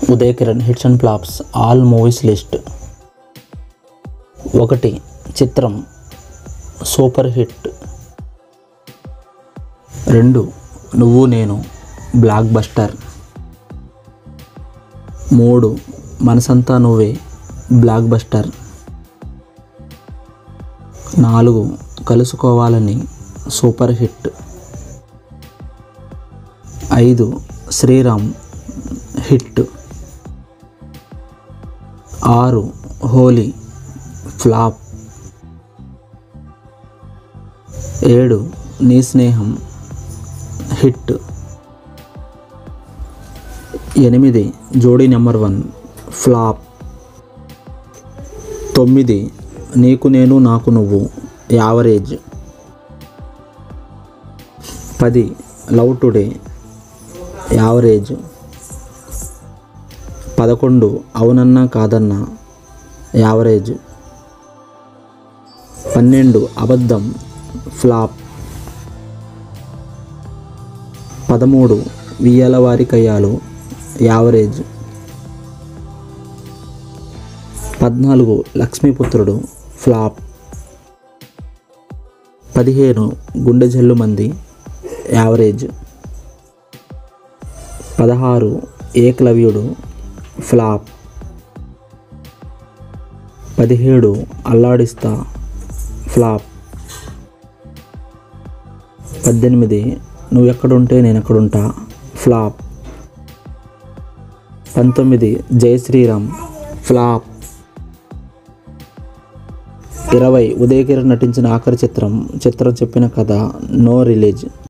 Uday Kiran hits and flops all movies list ఒకటి చిత్రం super hit రెండు నువ్వు నేను బ్లాక్ బస్టర్ మూడు మనసంతా నువ్వే బ్లాక్ బస్టర్ నాలుగు కలుసుకోవాలని సూపర్ హిట్ ఐదు శ్రీరామ్ హిట్ ఆరు హోలీ ఫ్లాప్ ఏడు నీ స్నేహం హిట్ ఎనిమిది జోడీ నెంబర్ వన్ ఫ్లాప్ తొమ్మిది నీకు నేను నాకు నువ్వు యావరేజ్ పది లవ్ టుడే యావరేజ్ పదకొండు అవునన్నా కాదన్నా యావరేజ్ పన్నెండు అబద్ధం ఫ్లాప్ పదమూడు వియ్యాల వారి కయ్యాలు యావరేజ్ పద్నాలుగు లక్ష్మీపుత్రుడు ఫ్లాప్ పదిహేను గుండె జల్లు మంది యావరేజ్ పదహారు ఏకలవ్యుడు ఫ్లాప్ పదిహేడు అల్లాడిస్తా ఫ్లాప్ పద్దెనిమిది నువ్వు ఎక్కడుంటే నేను ఎక్కడుంటా ఫ్లాప్ పంతొమ్మిది జై శ్రీరామ్ ఫ్లాప్ ఇరవై ఉదయకిరణ్ నటించిన ఆఖరి చిత్రం చిత్రం చెప్పిన కథ నో రిలీజ్